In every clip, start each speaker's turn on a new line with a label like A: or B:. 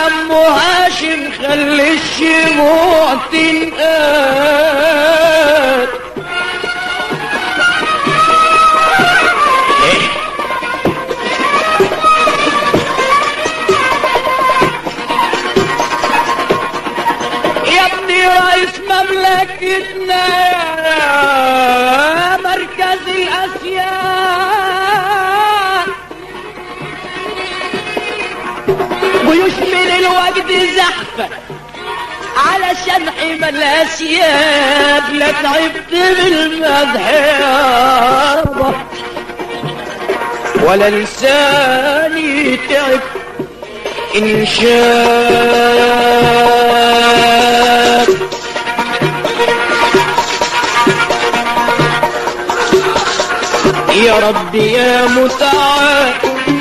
A: عم هاشم خلي الشموع تنقاد يا ابني رئيس مملكتنا يا مركز الاسياد جيوش من الوجد زحفة علشان حمى الاسياد لا تعبت بالمدح يابا ولا لساني تعب إن شاء يا رب يا متعال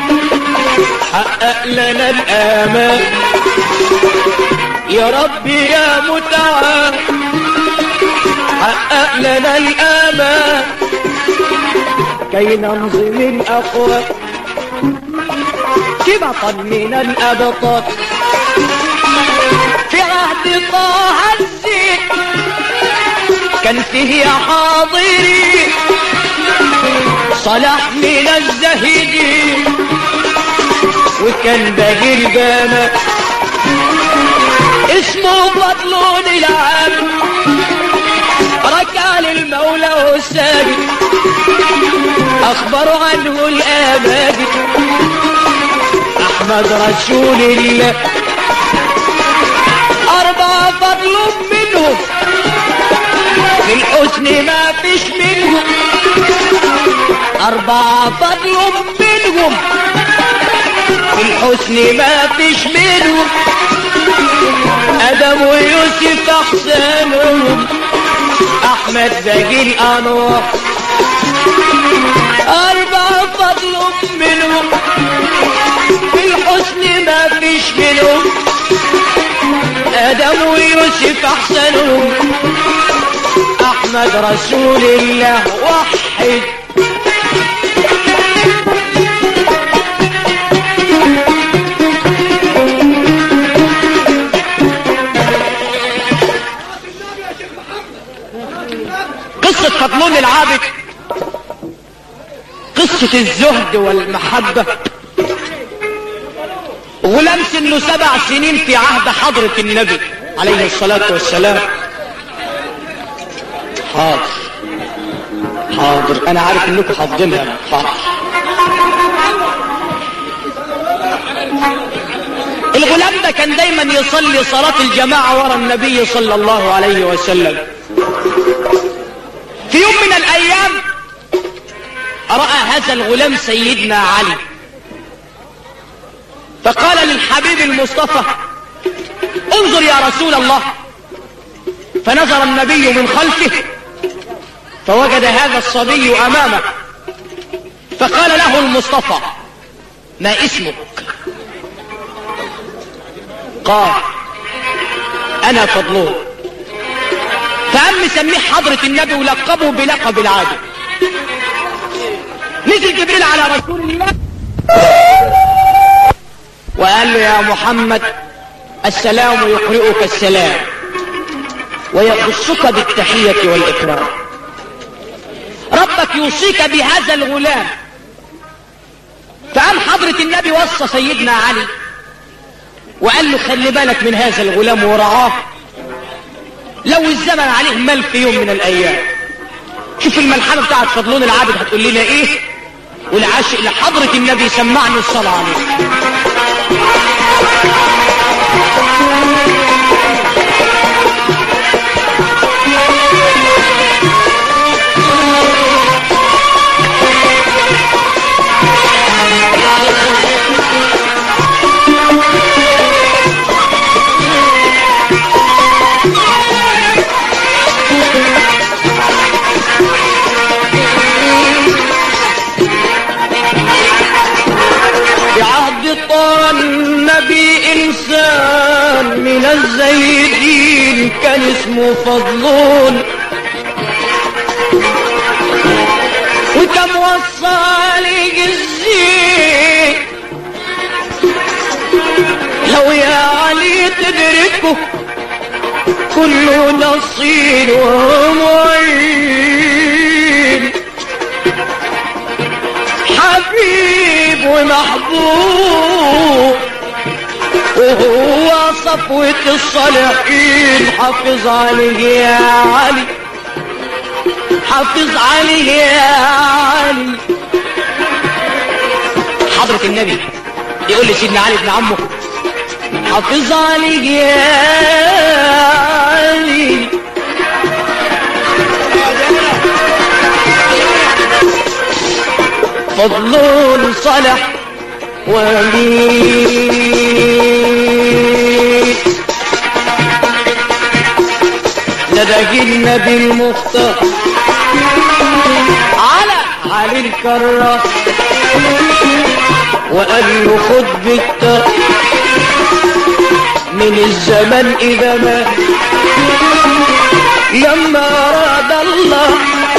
A: حقق لنا الآمال يا رب يا متعال حقق لنا الآمال كي ننظم الأقوال كبطا من الأبطال في عهد طه الزين كان فيه يا حاضري صلاح من الزهيدين وكان باقي البنات اسمه فضلون العام ركع للمولى والساجد اخبروا عنه الاماجد احمد رسول الله اربعة فضل منهم في الحسن ما فيش منهم اربعة فضل منهم في الحسن ما فيش منهم ادم ويوسف احسنهم احمد باقي الانوار اربعة فضل منهم في الحسن ما فيش منهم ادم ويوسف احسنهم احمد رسول الله وحد قصة فضلون العابد قصة الزهد والمحبة غلام سنه سبع سنين في عهد حضرة النبي عليه الصلاة والسلام حاضر حاضر انا عارف انكم حافظينها حاضر الغلام ده كان دايما يصلي صلاة الجماعة ورا النبي صلى الله عليه وسلم في يوم من الايام رأى هذا الغلام سيدنا علي فقال للحبيب المصطفى انظر يا رسول الله فنظر النبي من خلفه فوجد هذا الصبي امامه فقال له المصطفى ما اسمك قال انا فضلون فقام مسميه حضرة النبي ولقبه بلقب العادل نزل جبريل على رسول الله وقال له يا محمد السلام يقرئك السلام ويخصك بالتحية والإكرام ربك يوصيك بهذا الغلام فقام حضرة النبي وصى سيدنا علي وقال له خلي بالك من هذا الغلام ورعاه لو الزمن عليه مال في يوم من الأيام شوف الملحمة بتاعت فضلون العابد هتقول لنا ايه والعاشق لحضرة النبي سمعني الصلاة عليه بعهد طه النبي انسان من الزيدين كان اسمه فضلون وكم وصى لي الزين لو يا تدركه كل نصير ومعين حبيب ومحبوب وهو صفوة الصالحين حافظ عليه يا علي حافظ عليه يا علي حضرة النبي يقول لي سيدنا علي ابن عمه حافظ عليك يا علي فضل صلح ومين ندى النبي المختار على علي الكرار وقال له خد بالتار من الزمن إذا ما لما أراد الله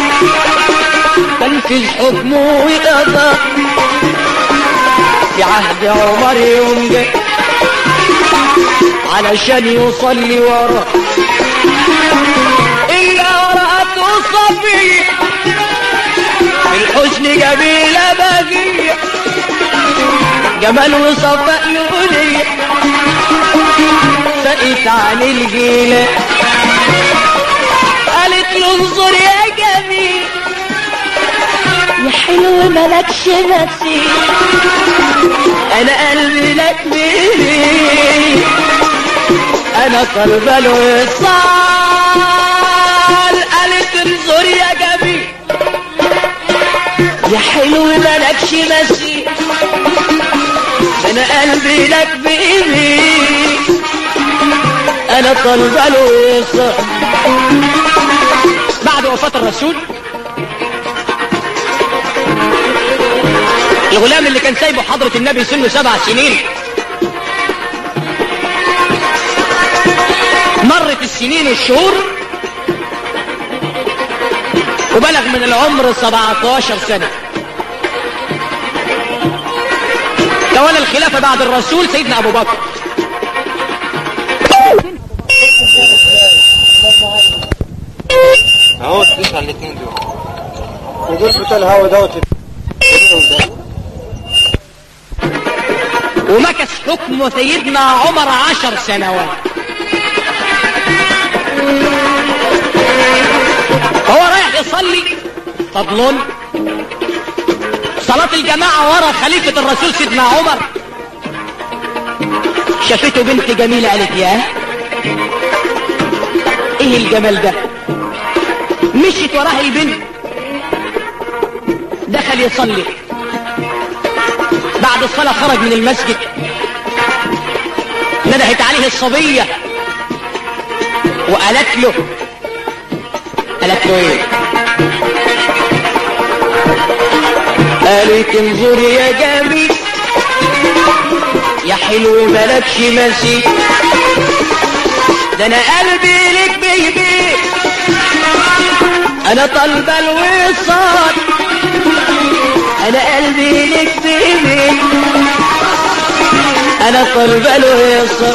A: تنفذ حكمه وقضى في عهد عمر يوم جاء علشان يصلي وراه إلا ورأته صفية الحسن جميلة بقية جمال وصفاء لولية فقت عن الجيلة قالت له انظر يا جميل يا حلو ملكش مثيل انا قلبي لك بيه انا طالبه له وصال قالت انظر يا جميل يا حلو ملكش مثيل انا قلبي لك بايدي انا طالبه له وصال بعد وفاه الرسول الغلام اللي كان سايبه حضرة النبي سنه سبع سنين مرت السنين والشهور وبلغ من العمر 17 سنة تولى الخلافة بعد الرسول سيدنا أبو بكر
B: اهو تسعة الاثنين دول ودول بتوع الهوا دوت
A: ومكث حكم سيدنا عمر عشر سنوات هو رايح يصلي فضلون صلاة الجماعة ورا خليفة الرسول سيدنا عمر شافته بنت جميلة قالت ياه ايه الجمال ده مشيت وراها البنت دخل يصلي بعد الصلاة خرج من المسجد ندهت عليه الصبية وقالت له قالت له ايه قالت انظر يا جميل يا حلو ملكش مثيل ده انا قلبي لك بيبي انا طالبه الوصال انا قلبي لك بيبي انا طالبه الوصال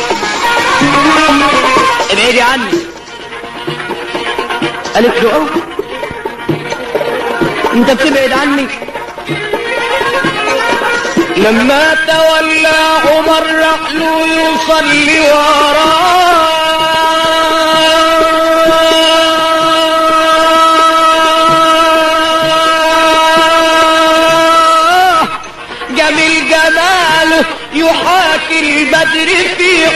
A: ابعدي عني قالت له اه انت بتبعد عني لما تولى عمر راح له يصلي وراه جميل جماله يحاكي البدر في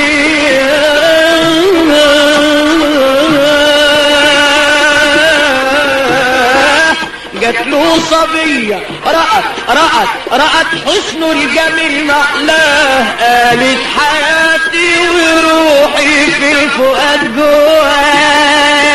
A: علياه جات له صبية رأت رأت رأت حسن الجميل محلاه قالت حياتي وروحي في الفؤاد جواه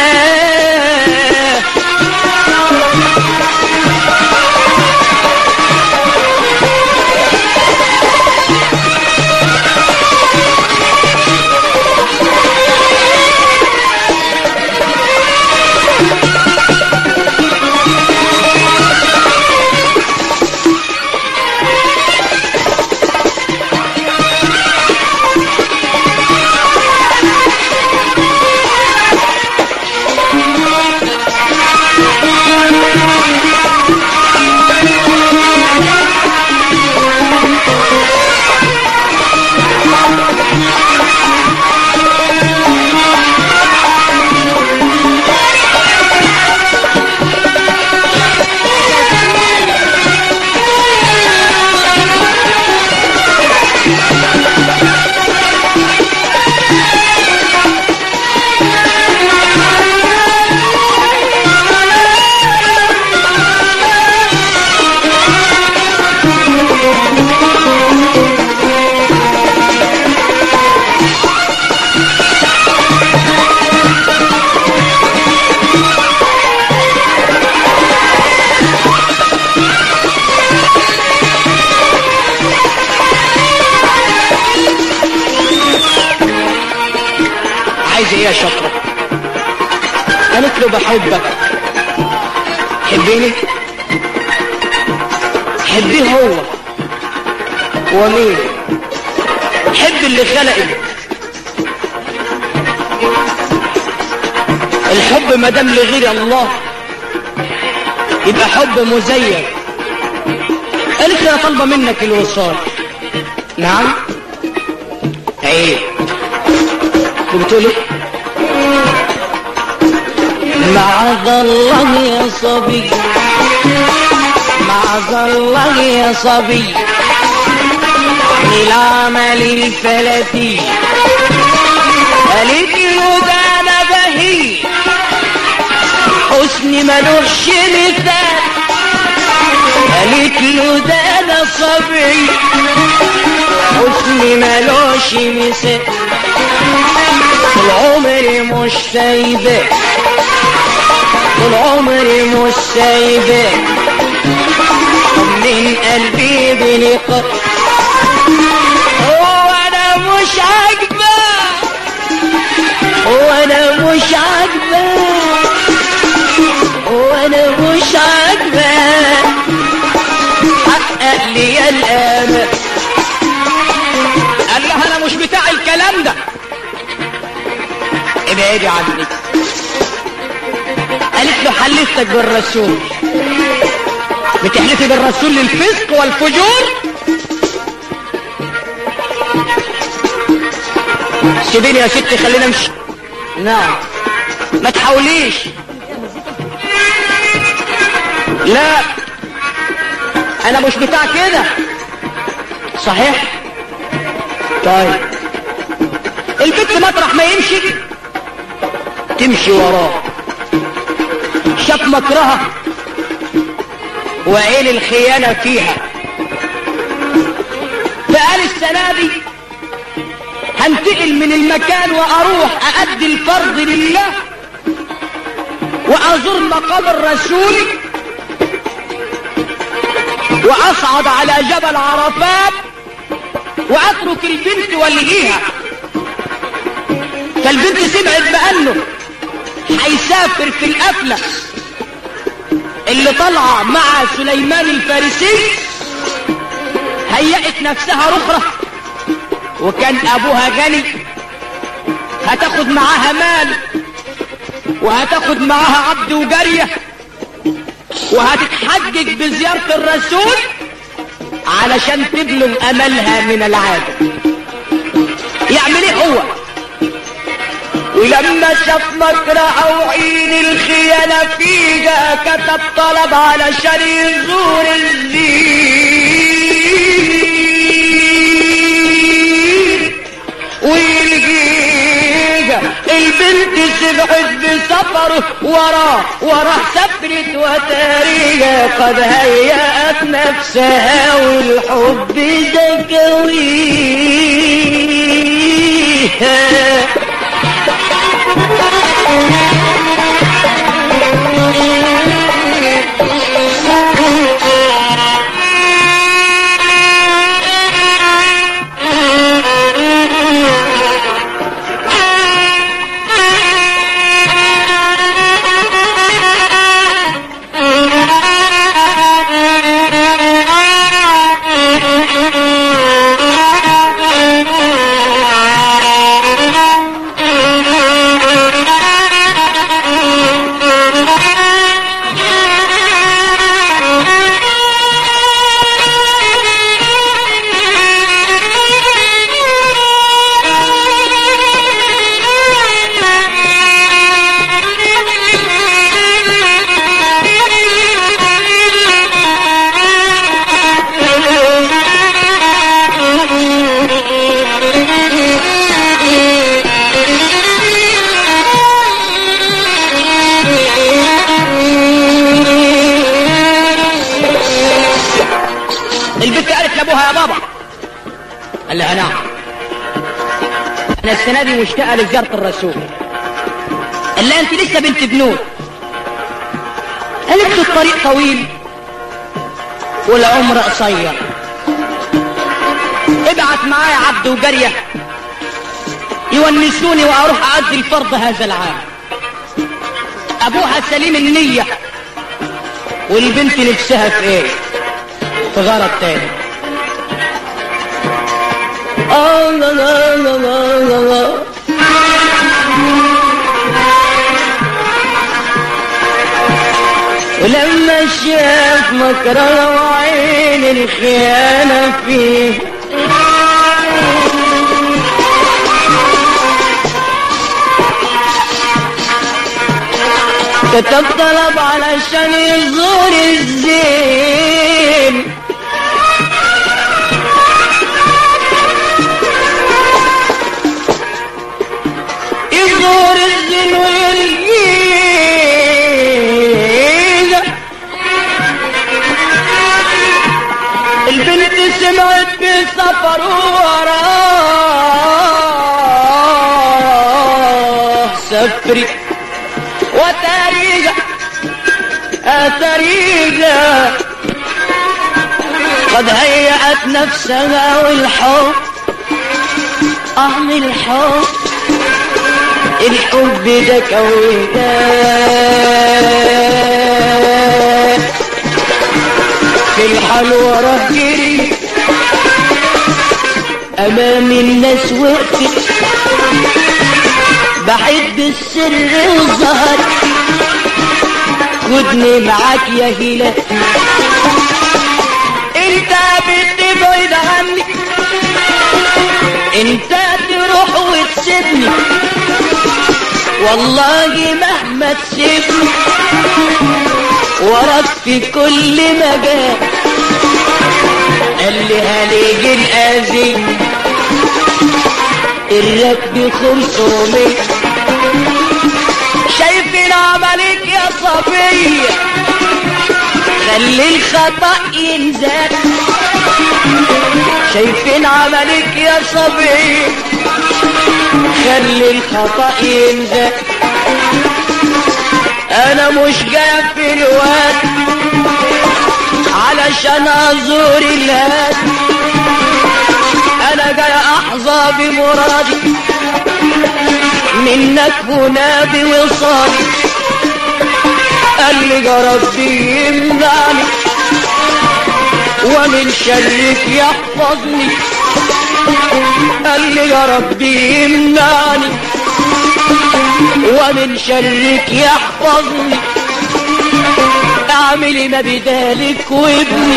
A: عايزه ايه يا شطره قالت له بحبك حبيني حبيه هو ومين حب اللي خلقك الحب ما دام لغير الله يبقى حب مزين قالت لي انا طالبه منك الوصال نعم عيب بتقول ايه معاذ الله يا صبي معاذ الله يا صبي العمل الفلتي قالت له ده انا بهي حسني ملوش مثال قالت له ده انا صبي حسني ملوش مثال طول عمري مش سايبه طول عمري مش سايبه من قلبي بلقاء هو انا مش عاجبه هو انا مش عاجبه هو انا مش عاجبه حقق لي الامل قال لها انا مش بتاع الكلام ده ابعدي عني قالت له حلفتك بالرسول بتحلفي بالرسول للفسق والفجور سيبيني يا ستي خلينا امشي نعم ما تحاوليش لا انا مش بتاع كده صحيح طيب البنت مطرح ما يمشي تمشي وراه شاف مكرها وعين الخيانة فيها فقال السنة دي هنتقل من المكان واروح اادي الفرض لله وازور مقام الرسول واصعد على جبل عرفات واترك البنت والغيها فالبنت سمعت بانه هيسافر في القفله اللي طالعه مع سليمان الفارسي هيأت نفسها رخرة وكان ابوها غني هتاخد معاها مال وهتاخد معاها عبد وجارية وهتتحجج بزيارة الرسول علشان تبلغ املها من العادة يعمل ايه هو ولما شاف مكره وعين الخيانة فيها كتب طلب علشان يزور الزين ويلقيها البنت سبحت بسفره وراه وراه سفرت وتاريها قد هيأت نفسها والحب زكويها البنت قالت لابوها يا بابا قال لها نعم انا السنه دي مشتاقه لزياره الرسول قال لها انت لسه بنت بنور قالت له الطريق طويل والعمر قصير ابعت معايا عبد وجاريه يونسوني واروح اعدي الفرض هذا العام ابوها سليم النية والبنت نفسها في ايه في غرض تاني آه لا لا لا لا لا لا. ولما شاف مكره وعين الخيانة فيه كتب طلب علشان يزور الزين يزور الزين ويلقيه البنت سمعت بسفر وراه سفري وتاريخ أتاريخ قد هيأت نفسها والحب أهل الحب الحب ده كويتات في الحلوى رجلي أمام الناس وقفت بحب السر وظهر خدني معاك يا هلال انت بتبعد عني انت تروح وتسيبني والله مهما تسيبني وراك في كل مجال قال لي هنيجي الأذي الركب خمسمية شايفين عملك يا صبية خلي الخطأ ينزل شايفين عملك يا صبية خلي الخطأ ينزل انا مش جاي في الواد علشان ازور الهاد انا جاي احظى بمرادي منك هنا بوصالي قال لي يا ربي يمنعني ومن شرك يحفظني قال لي يا ربي يمنعني ومن شرك يحفظني اعملي ما بدالك وابني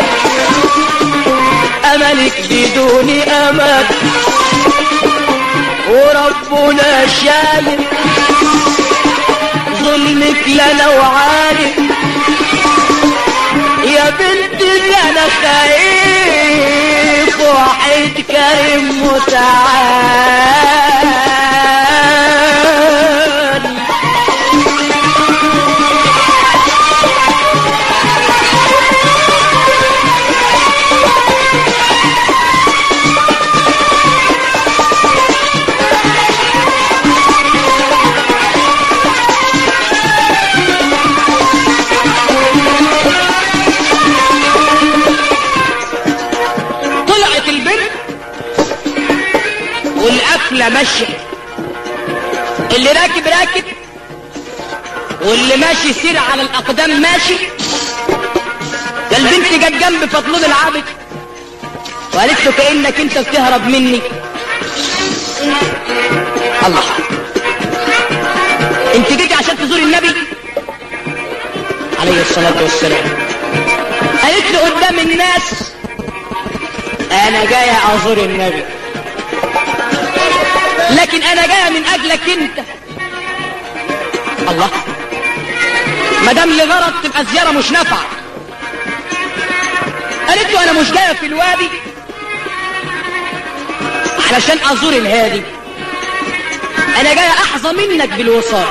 A: املك بدون امل وربنا شايف ظلمك لنا وعارف يا بنتي انا خايف واحد كريم متعال طلعت البنت والقفلة ماشية اللي راكب راكب واللي ماشي سير على الأقدام ماشي ده البنت جت جنب فضلون العابد وقالت له كأنك انت بتهرب مني الله انت جيتي عشان تزور النبي عليه الصلاة والسلام قالت له قدام الناس انا جاية ازور النبي لكن انا جاية من اجلك انت الله ما دام لغرض تبقى زيارة مش نافعة قالت له انا مش جاية في الوادي علشان ازور الهادي انا جاية احظى منك بالوصال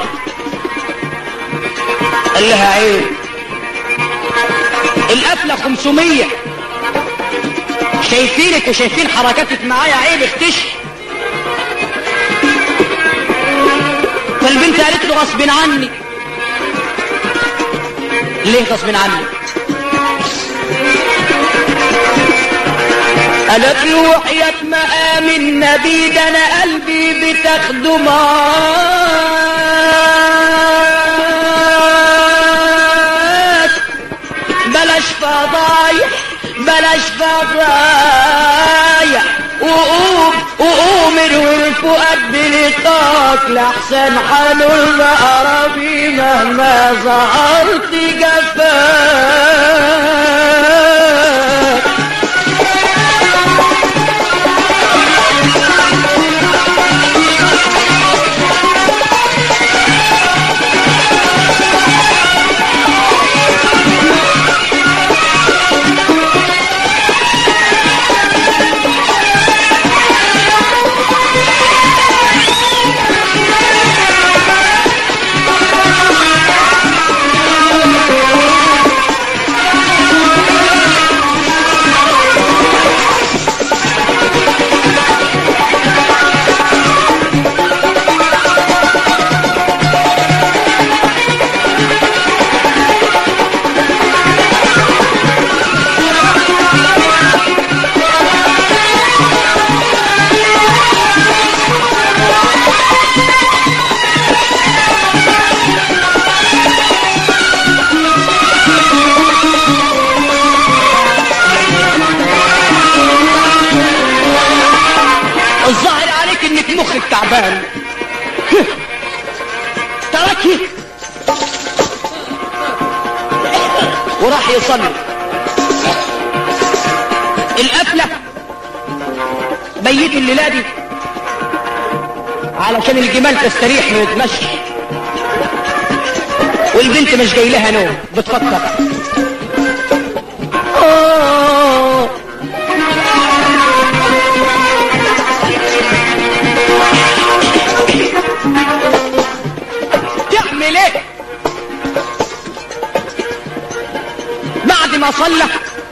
A: قال لها عيب القفلة 500 شايفينك وشايفين حركاتك معايا عيب اختشي فالبنت قالت له غصب عني ليه غصب عني قالت له وحياة مقام النبي ده انا قلبي بتاخده معاك بلاش فضايح بلاش فضايح وقوم وقوم اروي الفؤاد بلقاك لحسن حنول مقربي مهما ظهرت جفاك الظاهر عليك انك مخك تعبان تركي وراح يصلي القفلة بيت الليلة دي علشان الجمال تستريح من المشي والبنت مش جاي لها نوم بتفكر آه تعمل ايه بعد ما صلى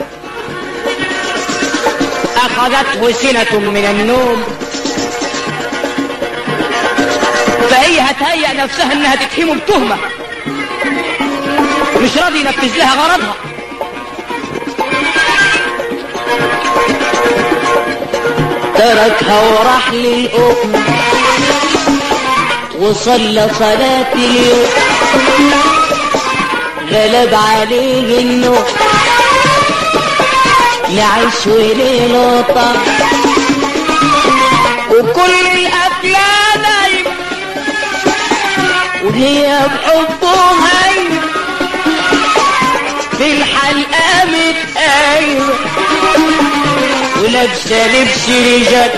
A: اخذته سنة من النوم فهي هتهيأ نفسها انها تتهمه بتهمة مش راضي ينفذ لها غرضها تركها وراح للأم وصلى صلاة اليوم غلب عليه النوم لعيش وليل وطن وكل الأفلام نايم وهي بحبه هايم في الحلقة متقايمة ولابسة لبس رجال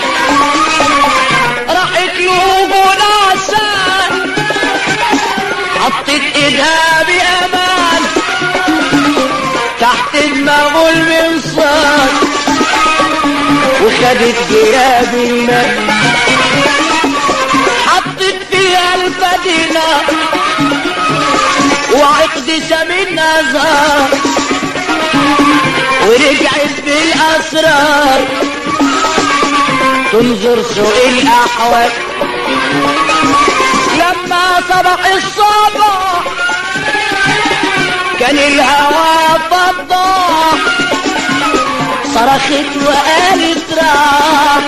A: راحت له جناسان حطت ايدها بامان تحت دماغه المنصار وخدت جراب الماء حطت فيها الفدينة وعقد سمين نظار ورجعت بالاسرار تنظر سوء الاحوال لما صبح الصباح كان الهوى فضاح صرخت وقالت راح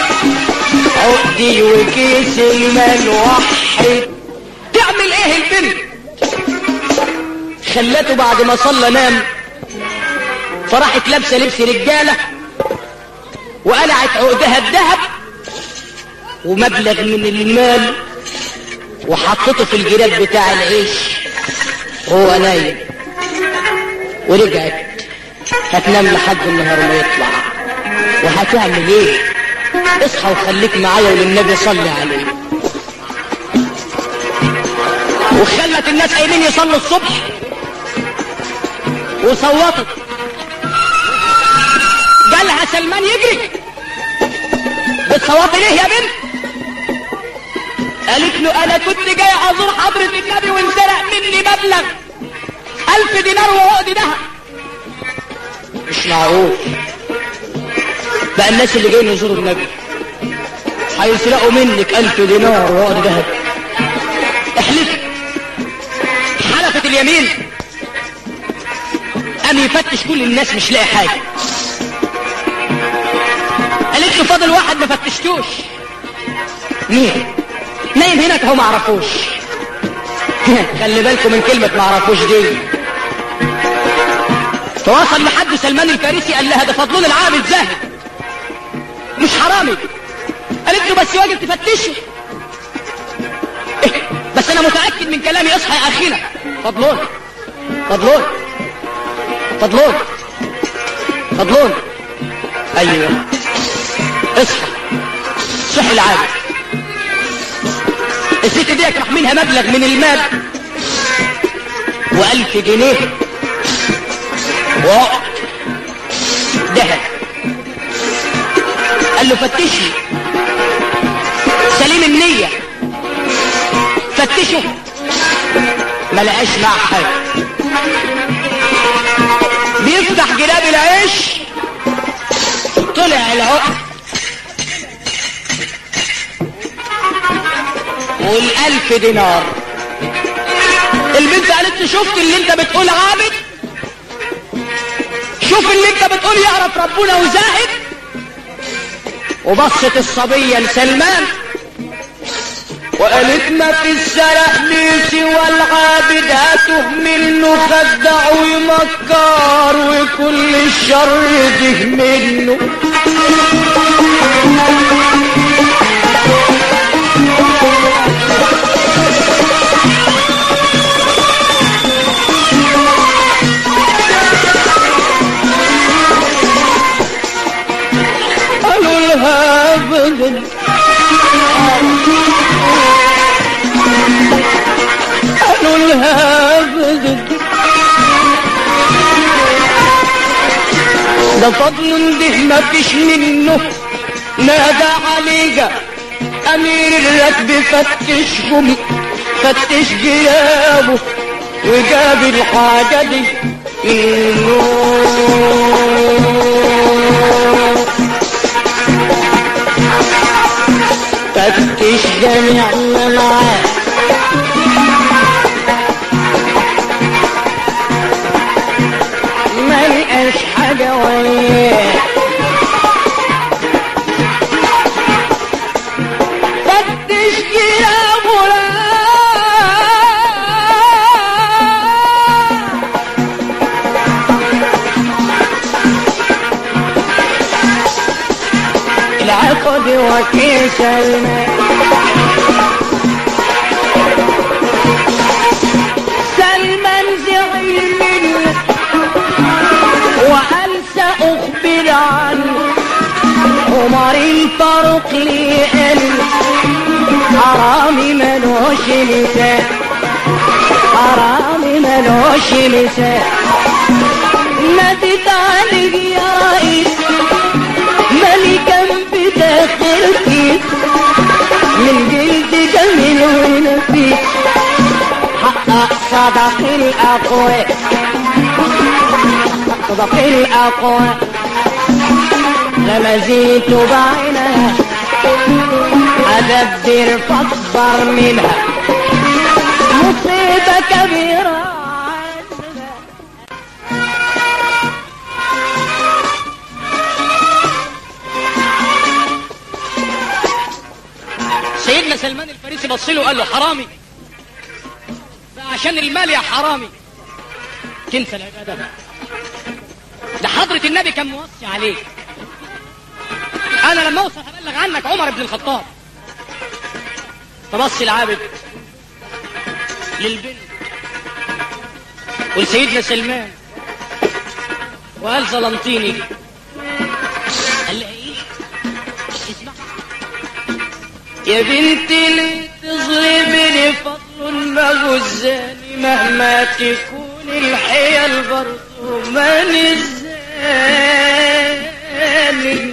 A: عقدي وكيس المال وحد تعمل ايه البنت خلته بعد ما صلى نام فراحت لابسه لبس رجاله وقلعت عقدها الذهب ومبلغ من المال وحطته في الجراب بتاع العيش وهو نايم ورجعت هتنام لحد النهار ما يطلع وهتعمل ايه اصحى وخليك معايا وللنبي صلي عليه وخلت الناس قايمين يصلوا الصبح وصوتت جالها سلمان يجري بتصوتي ليه يا بنت قالت له انا كنت جاي ازور حضرة النبي وانسرق مني مبلغ الف دينار وعقد دهب مش معروف بقى الناس اللي جايين يزوروا النبي هيسرقوا منك الف دينار وعقد دهب احلف حلفت اليمين قام يفتش كل الناس مش لاقي حاجه لسه فاضل واحد ما فتشتوش مين نايم هناك هو ما عرفوش خلي بالكم من كلمة ما عرفوش دي فوصل لحد سلمان الفارسي قال لها ده فضلون العابد زاهد مش حرامي قالت له بس واجب تفتشه إيه؟ بس انا متأكد من كلامي اصحى يا اخينا فضلون فضلون فضلون فضلون ايوه اصحى صحي العابد الست ديك راح منها مبلغ من المال وألف جنيه وعقد ذهب قال له فتشني سليم النية فتشه ما لقاش معه حاجة بيفتح جلاب العيش طلع العقد والألف دينار البنت قالت له شفت اللي انت بتقول عابد شوف اللي انت بتقول يعرف ربنا وزاهد وبصت الصبية لسلمان وقالت ما في السرح لي سوى العابد هتهمله خدع ويمكر وكل الشر ده منه قالوا لها ابدا قالوا لها ابدا ده فضل ده ما فيش منه نادى عليك امير الركب فتشهم فتش جيابه وجاب الحاجة دي النور فتش جميع الملعب ما لقاش حاجة وياه فتش يا غلام العقد وكيس الماء سلمان زعل منك وقال سأخبر عنه عمر الفاروق لي قال حرامي ملوش لسان حرامي ملوش لسان نادت عليك يا رئيس ملكا بداخل كيس من جلد جميل ونفيس حقق صدق الأقوى صدق الأقوى لما زيت بعينها أدبر فاكبر منها مصيبة كبيرة عنها سيدنا سلمان الفارسي بص له وقال له حرامي عشان المال يا حرامي تنسى العبادة ده حضرة النبي كان موصي عليك انا لما اوصل هبلغ عنك عمر بن الخطاب فبص العابد للبنت ولسيدنا سلمان وقال ظلمتيني قال لها ايه اسمع يا بنتي ليه تظلمني فضل ما غزاني مهما تكون الحيل برضه ما نزاني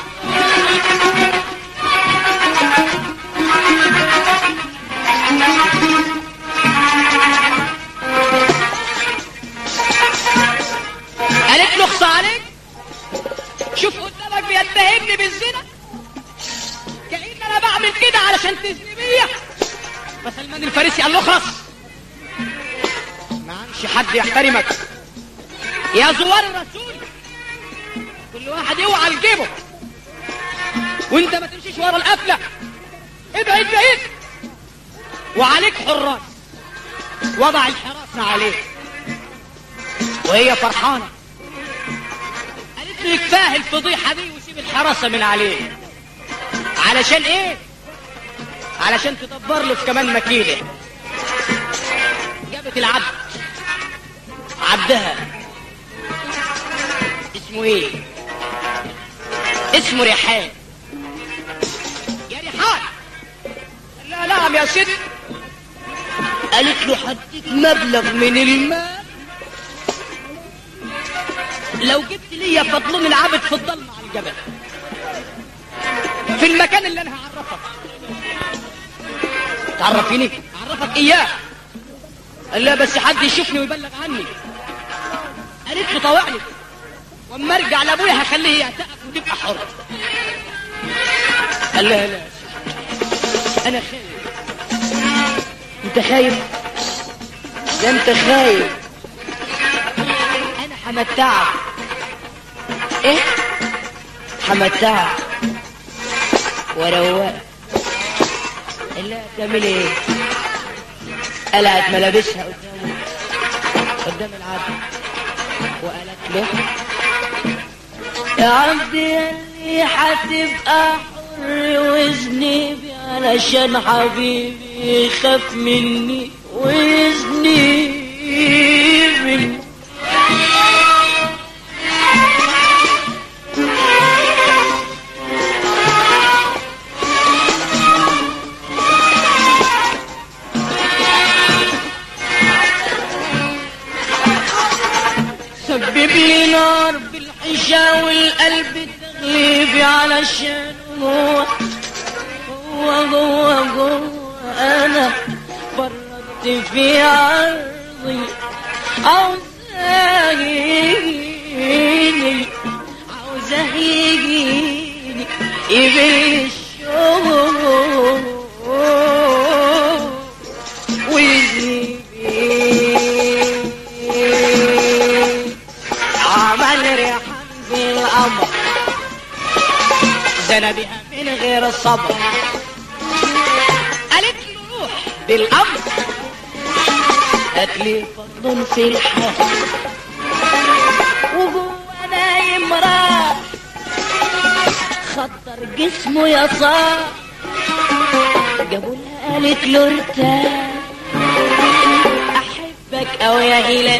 A: قالت له اخصى عليك شوف قدامك بيتهمني بالزنا كأن انا بعمل كده علشان تزني بيا فسلمان الفارسي قال له اخرس ما عادش حد يحترمك يا زوار الرسول كل واحد يوعى لجيبه وانت ما تمشيش ورا القفله ابعد بعيد وعليك حراس وضع الحراسه عليه وهي فرحانه قالت له يكفاه الفضيحه دي وسيب الحراسه من عليه علشان ايه علشان تدبر له في كمان مكيده جابت العبد عبدها اسمه ايه اسمه ريحان يا ريحان لا نعم يا ست قالت له حديك مبلغ من المال لو جبت لي فضلون العبد في الضلمة على الجبل في المكان اللي انا هعرفك تعرفيني اعرفك اياه قال لا بس حد يشوفني ويبلغ عني قالت له طوعني واما ارجع لابويا هخليه يعتقك وتبقى حر قال لا لا انا خايف انت خايف ده انت خايف انا همتعك ايه همتعك وروقك لا تعمل ايه قلعت ملابسها قدامه قدام العبد وقالت له يا عبدي اللي هتبقى حر وزني علشان حبيبي يخاف مني وزني مني سبب لي نار بالحشا والقلب تغليبي علشان هو هو هو هو انا بردت في عرضي عاوزاه يجيني عاوزاه يجيني يبل الشوق ويزيد عمل ريحان بالقمر زنى بها من غير الصبر قالت له روح بالامر هات لي فضل في الحال وجوه نايم راح خطر جسمه يسار جابوا لها قالت له ارتاح احبك او يا هلال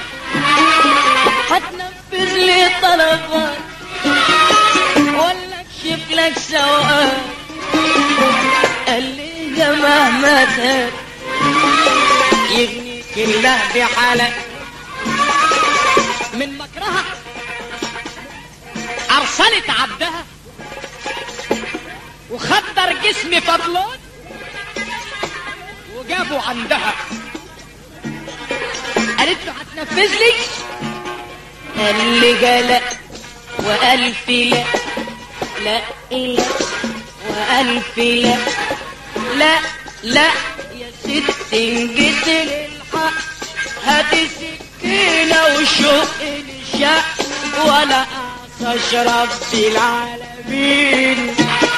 A: هتنفذ لي طلبات ولا اكشف لك سواء قال لي ده مهما تاب يغنيك الله بحالك من مكرها ارسلت عبدها وخدر جسم فضلون وجابوا عندها قالت له هتنفذ لي قال لي جلا وألف لا لا إلا وألف لا لا لا يا ست جيت للحق هاتي سكينة وشق الشق ولا أعصى رب العالمين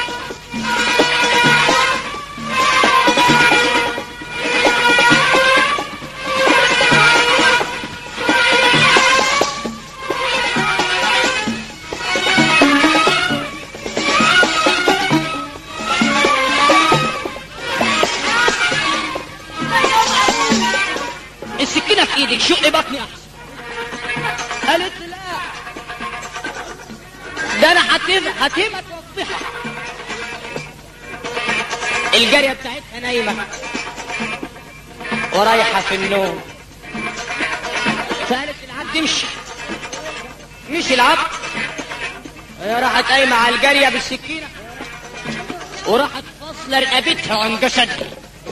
A: السكينة في ايدك شق بطني احسن قالت لا ده انا هتهم هتهمها توضحها الجارية بتاعتها نايمة ورايحة في النوم فقالت العبد امشي مشي العبد هي راحت قايمة على الجارية بالسكينة وراحت فاصلة رقبتها عن جسدها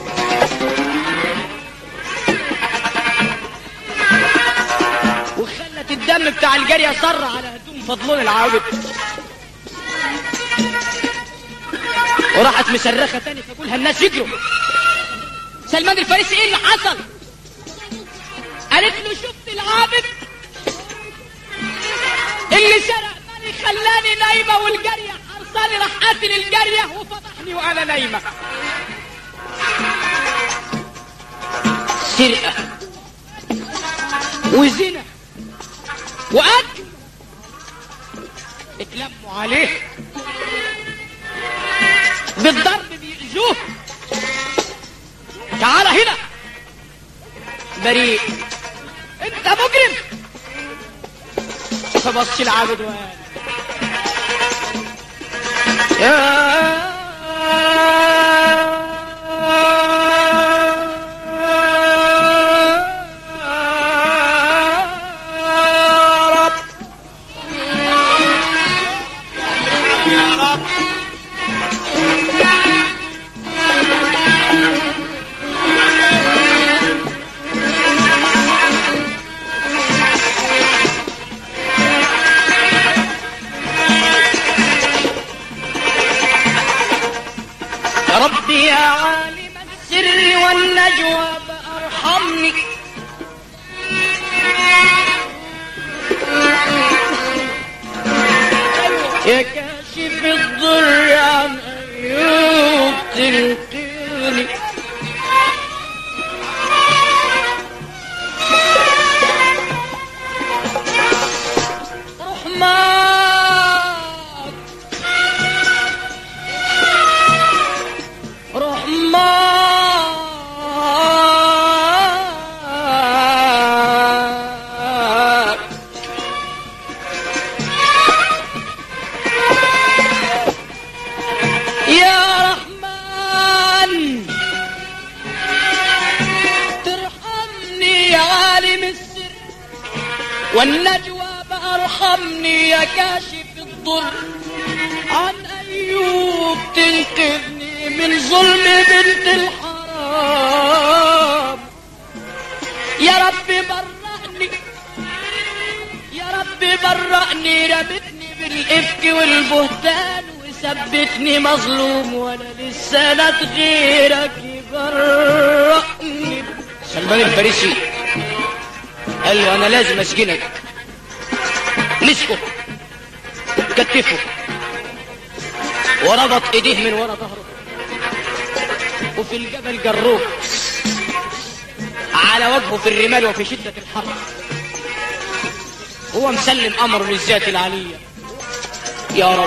A: وخلت الدم بتاع الجارية صر على هدوم فضلون العابد وراحت مصرخة تاني تقولها الناس يجروا سلمان الفارسي ايه اللي حصل قالت له شفت العابد اللي سرق مالي خلاني نايمة والجارية وصلي راح قاتل الجارية وفضحني وأنا نايمة سرقة وزنا وأكل اتلموا عليه بالضرب بيأذوه تعال هنا بريء انت مجرم فبص العبد وقال يا رب يا رب يا ربي يا عالم السر والنجوى فارحمني يا كاشف الضر عن ايوب تنقذني رحمن رحمن يا رحمن ترحمني يا عالم السر والنجوى فارحمني يا كاشف الضر عن أيوب تنقذني من ظلم بنت الحرام يا رب برأني يا رب برأني رمتني بالإفك والبهتان وثبتني مظلوم ولا لسانة غيرك يبرأني سلمان الفارسي قال له أنا لازم أسجنك مسكه كتفه وربط ايديه من ورا ظهره وفي الجبل جروه على وجهه في الرمال وفي شدة الحر هو مسلم امره للذات العلية يا رب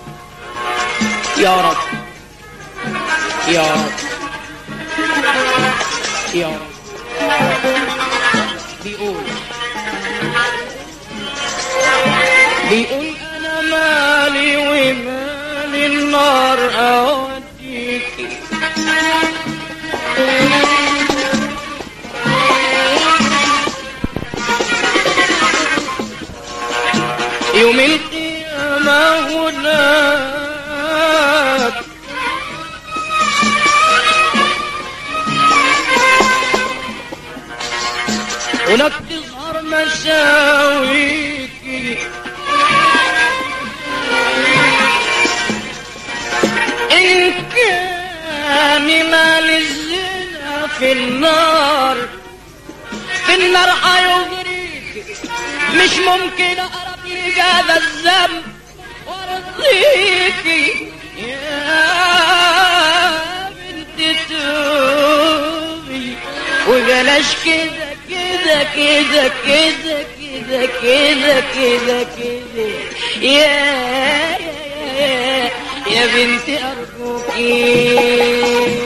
A: يا رب يا رب يا رب بيقول بيقول انا مالي ومالي النار اوديكي يوم القيامة هناك هناك تظهر مساويكي إن كان مال الزنا في النار في النار هيغريك مش ممكن أقرب لهذا الذنب وارضيكي يا بنت توبي وبلاش كده كده كده كده كده كده كده كده يا يا يا يا بنتي أرجوكي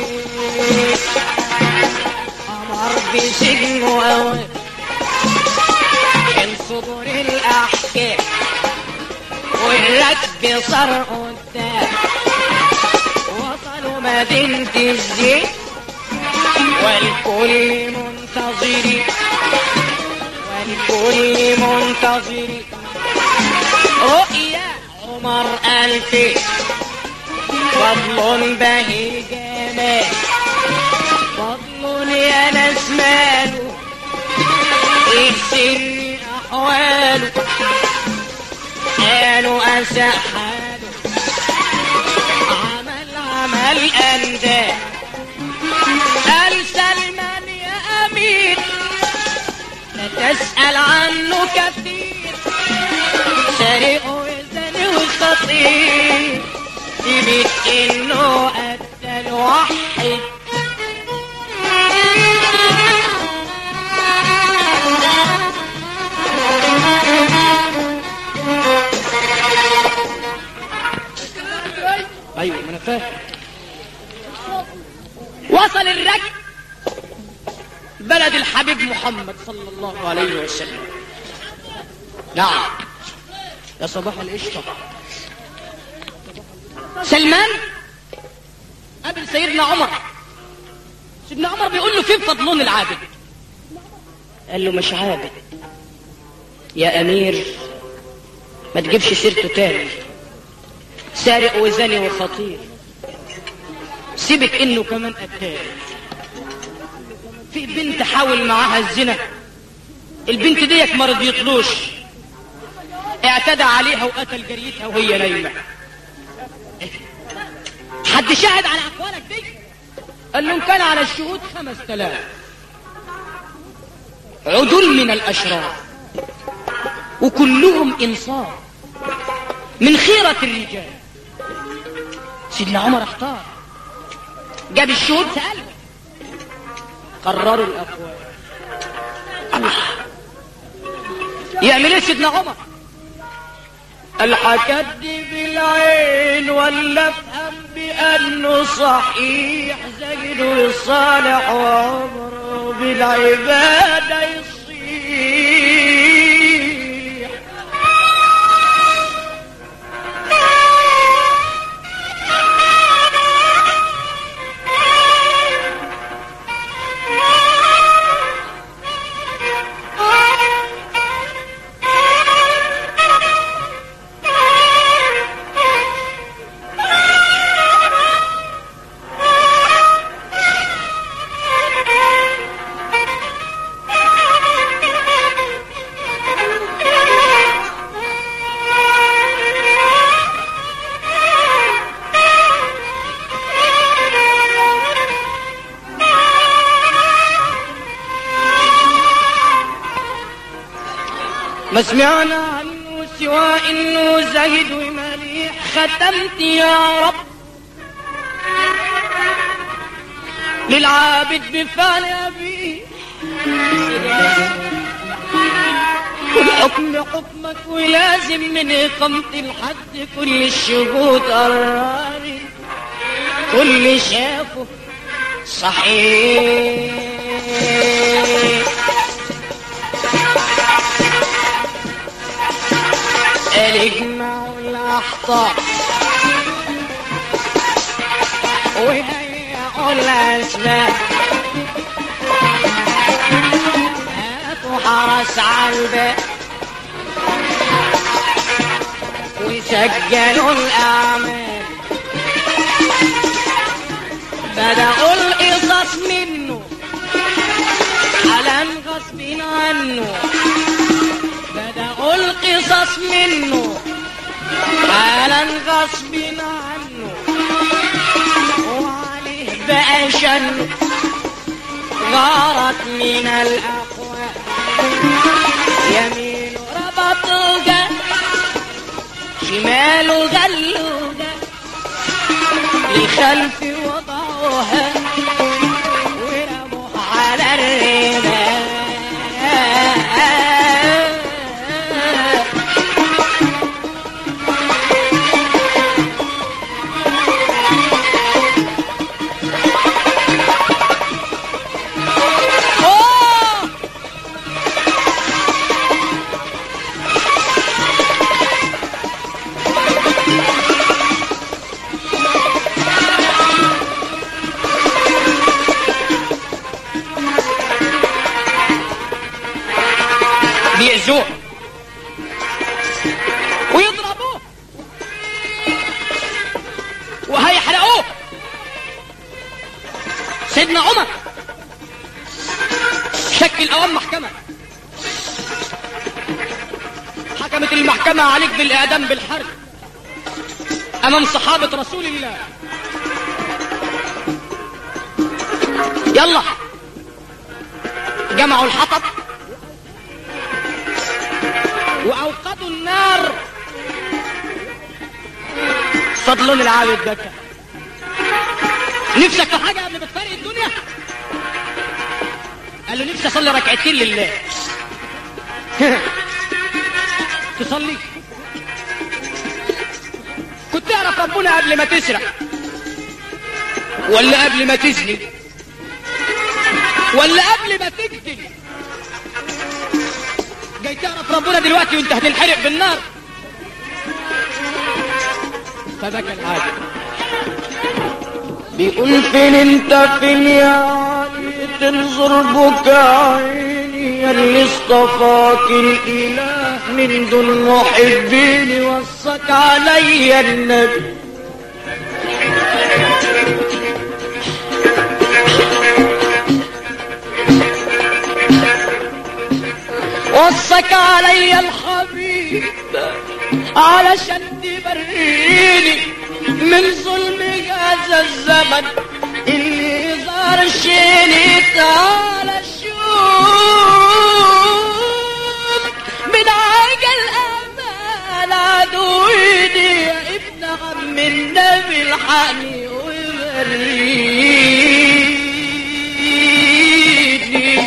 A: أمر بسجن وأوان من صدور الأحكام والركب صار قدام وصلوا مدينة الزيت والكل منتظرين والكل منتظرين رؤيا عمر ألفي فضل بهي جمال فضل يا ناس ماله السر أحواله قالوا أسى حاله عمل عمل أنداد قال سلمان يا أمير لا تسأل عنه كثير سريع وزن وخطير سيبك انه قتل واحد ايوه ما انا فاهم وصل الركب بلد الحبيب محمد صلى الله عليه وسلم نعم يا صباح القشطه سلمان قابل سيدنا عمر سيدنا عمر بيقول له فين فضلون العابد قال له مش عابد يا امير ما تجيبش سيرته تاني سارق وزاني وخطير سيبك انه كمان قتال في بنت حاول معاها الزنا البنت ديك ما رضيتلوش اعتدى عليها وقتل جريتها وهي نايمه حد شاهد على اقوالك دي قال له إن كان على الشهود خمس تلاف عدل من الاشرار وكلهم انصاف من خيرة الرجال سيدنا عمر احتار جاب الشهود سأله قرروا الأقوال الله يعمل ايه سيدنا عمر قال هكدب بالعين ولا افهم بانه صحيح زيد الصالح وعمره بالعباده يصيح ما سمعنا عنه سوى انه زهد ومليح ختمت يا رب للعابد بفعل ابيه والحكم حكمك ولازم من إقامة الحد كل الشهود قراري كل شافه صحيح اجمعوا الاحطاب وهيئوا الاسباب هاتوا حرس على الباب وسجلوا الاعمال بدأوا القصص منه على غصب عنه بدأوا القصص منه حالا غصب عنه وعليه بقى شنه غارت من الأقوال يمينه ربطه جا شماله غلوا جا لخلف وضعوها ورموه على الرمال أوه! بيأذوه ويضربوه وهيحرقوه سيدنا عمر شكل اوام محكمة حكمت المحكمة عليك بالإعدام بالحرب أمام صحابة رسول الله يلا جمعوا الحطب وأوقدوا النار فضلون العابد بكى نفسك في حاجه قبل ما تفارق الدنيا قال له نفسي اصلي ركعتين لله تصلي كنت تعرف ربنا قبل ما تسرق ولا قبل ما تزني ولا قبل ما تقتل جاي تعرف ربنا دلوقتي وانت هتنحرق بالنار فبكى العابد بيقول فين انت فين يا علي تنظر بكى عيني اللي اصطفاك الاله من دون محبين وصك علي النبي وصك علي الحبيب علشان تبريني من ظلم هذا الزمن اللي صار شيني تعالى شوف من عجل امان عدويني يا ابن عم النبي الحقني وبريني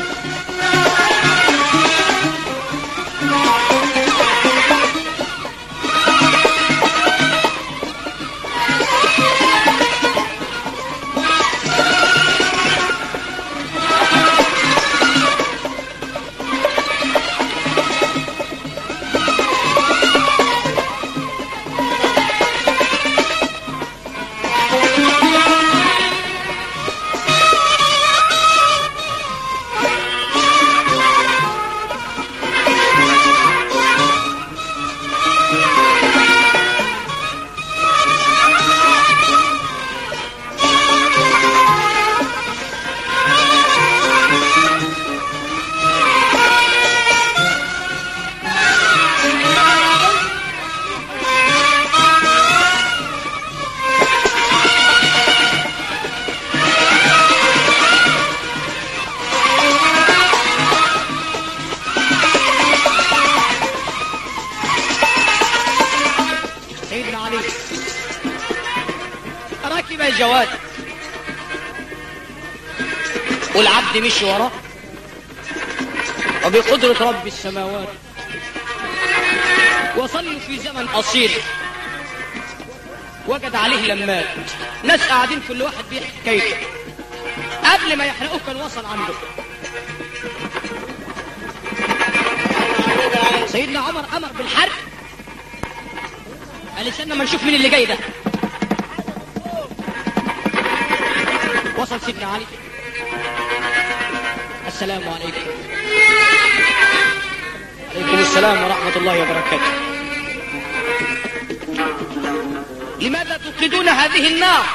A: سيدنا علي راكب الجواد والعبد مشي وراه وبقدرة رب السماوات وصلوا في زمن قصير وجد عليه لمات ناس قاعدين كل واحد بيحكي حكايته قبل ما يحرقوه كان وصل عنده سيدنا عمر امر بالحرق قال استنى ما نشوف مين اللي جاي ده وصل سيدنا علي السلام عليكم عليكم السلام ورحمة الله وبركاته لماذا توقدون هذه النار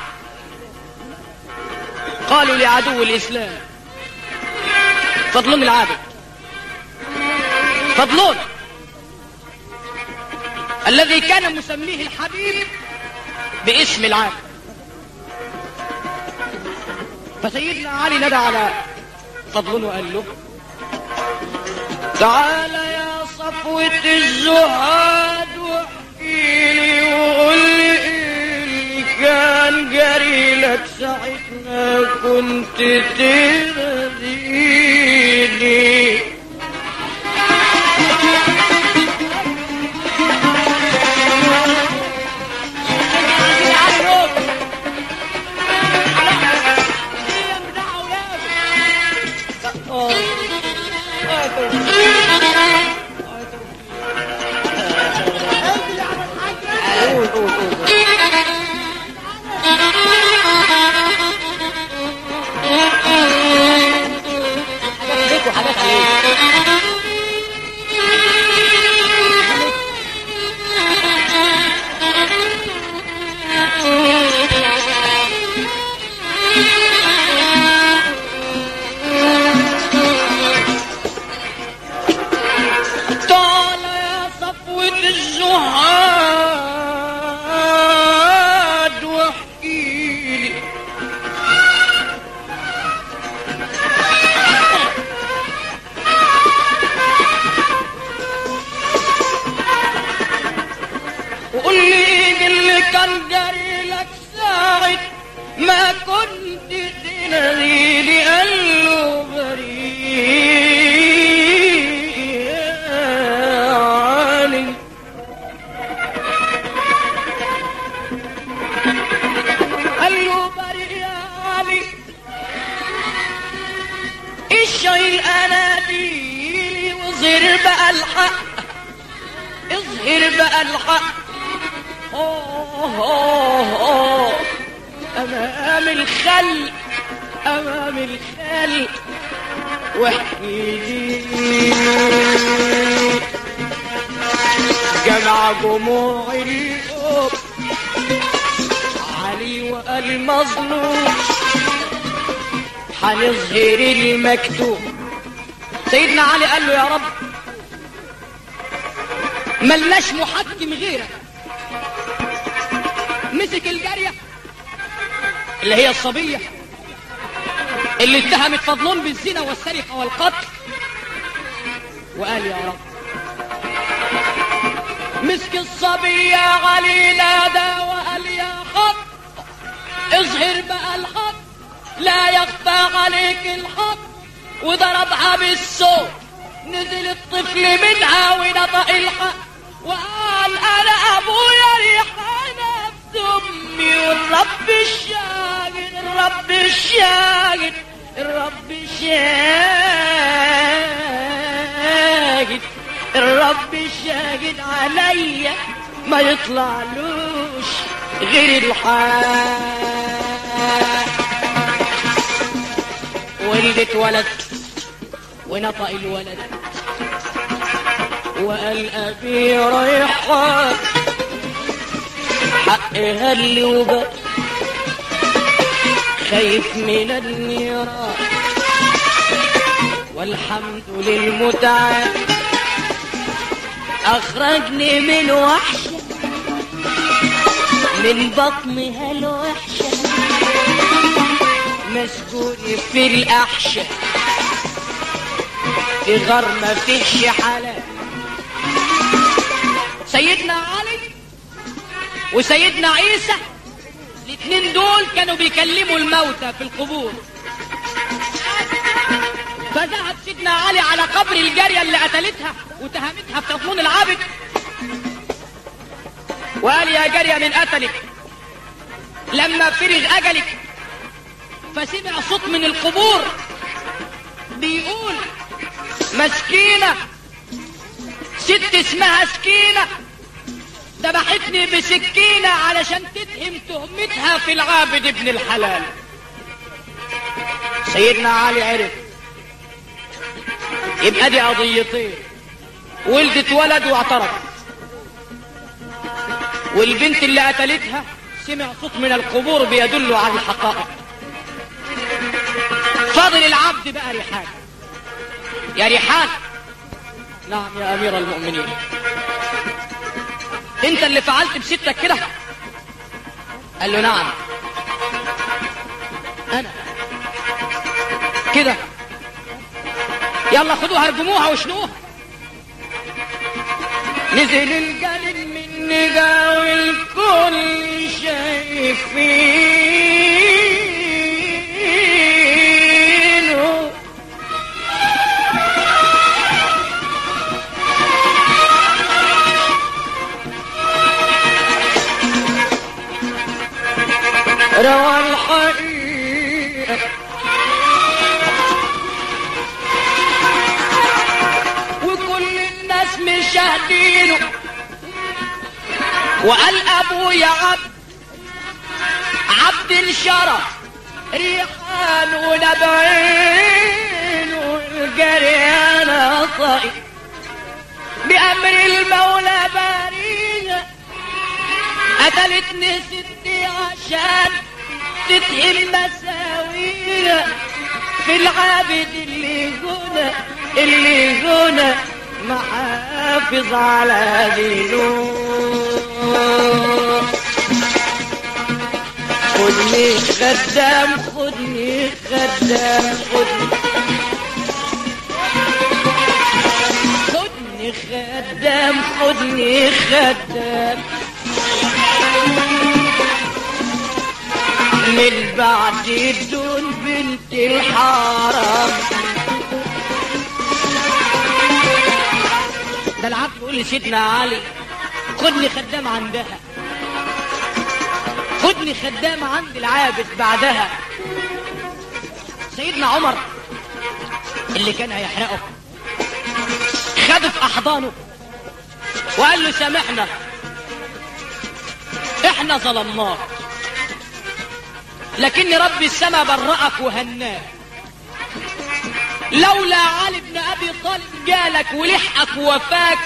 A: قالوا لعدو الإسلام فضلون العابد فضلون الذي كان مسميه الحبيب باسم العابد فسيدنا علي ندى على فضلون وقال له تعال يا صفوة الزهاد واحكي لي وقول لي إيه اللي كان جري لك ساعتنا كنت ترضيني شايل اناديلي واظهر بقى الحق اظهر بقى الحق أوه أوه أوه امام الخلق امام الخلق واحكي جمع جموع اليوم علي وقال مظلوم هنظهر المكتوب سيدنا علي قال له يا رب ملناش محكم غيرك مسك الجارية اللي هي الصبية اللي اتهمت فضلون بالزنا والسرقة والقتل وقال يا رب مسك الصبية علي نادى وقال يا خط اظهر بقى الحق لا يخفى عليك الحق وضربها بالصوت نزل الطفل منها ونطق الحق وقال انا ابويا ريحانه بدمي والرب الشاهد الرب الشاهد الرب الشاهد الرب الشاهد عليا ما يطلعلوش غير الحق ولدت ولد ونطق الولد وقال ابي ريحان حقها اللي وبقى خايف من النيران والحمد للمتعال اخرجني من وحشه من بطنها الوحشه مسجون في الأحشاء في غار ما فيهش حلال سيدنا علي وسيدنا عيسى الاثنين دول كانوا بيكلموا الموتى في القبور فذهب سيدنا علي على قبر الجارية اللي قتلتها وتهمتها بتضمون العابد وقال يا جارية من قتلك لما فرغ أجلك فسمع صوت من القبور بيقول مسكينة ست اسمها سكينة ذبحتني بسكينة علشان تتهم تهمتها في العابد ابن الحلال سيدنا علي عرف يبقى دي قضيتين ولدت ولد واعترف والبنت اللي قتلتها سمع صوت من القبور بيدل على الحقائق فاضل العبد بقى ريحان يا ريحان نعم يا امير المؤمنين انت اللي فعلت بستك كده قال له نعم انا كده يلا خدوها ارجموها وشنوها نزل الجلد من نجا والكل شايفينه روى الحقيقة وكل الناس مشاهدينه وقال ابويا عبد عبد الشرف ريحان ونبعين والجريان طيب بأمر المولى بارينا قتلتني ستي عشان تتهم مساوينا في العابد اللي هنا اللي هنا محافظ على دينه خدني خدام خدني خدام خدني خدني خدام خدني خدام من بعد دون بنت الحرام ده العبد يقول لسيدنا علي خدني خدام عندها خدني خدام عند العابد بعدها سيدنا عمر اللي كان هيحرقه خده في احضانه وقال له سامحنا احنا ظلمناك لكن رب السماء برأك وهناك لولا علي بن ابي طالب جالك ولحقك ووفاك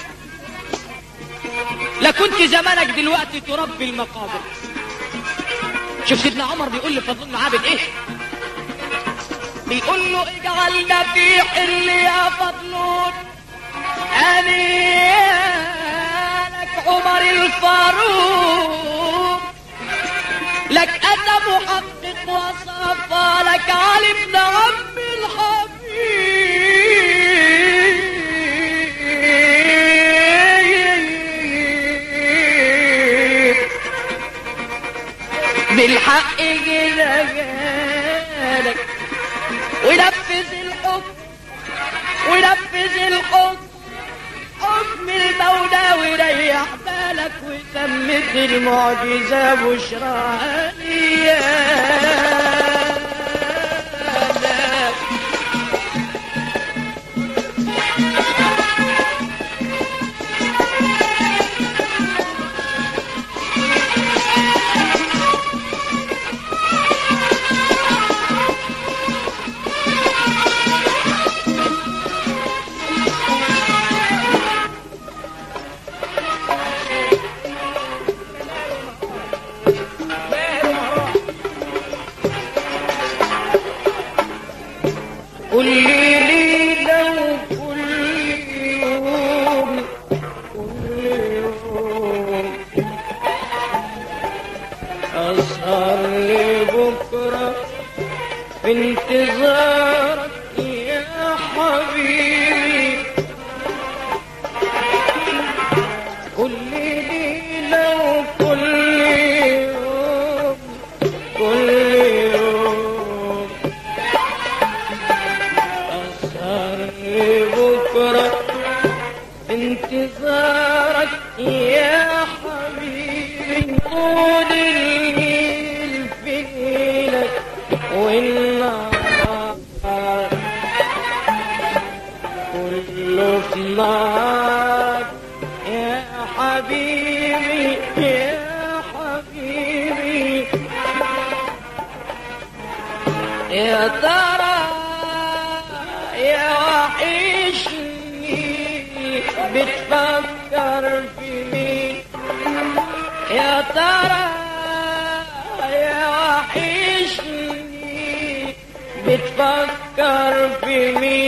A: لكنت زمانك دلوقتي تربي المقابر شوف سيدنا عمر بيقول لفضل عابد ايه بيقول له اجعلنا في حل يا فضلون أنيالك عمر الفاروق لك أنا محقق وصفى لك علي بن عم الحبيب بالحق كده جالك ونفذ الحكم ونفذ الحكم حكم المولى وريح بالك وتمت المعجزة بشرى ليالك كل ليلة وكل يوم كل يوم أسهر لبكرة في انتظارك يا حبيبي كل ليلة وكل يوم كل يوم أسهر بكرة انتظارك يا حبيبي طول الليل في ليلك والنهار كله في نار يا حبيبي يا حبيبي يا ترى يا وحشني بتفكر في مين يا ترى يا وحشني بتفكر في مين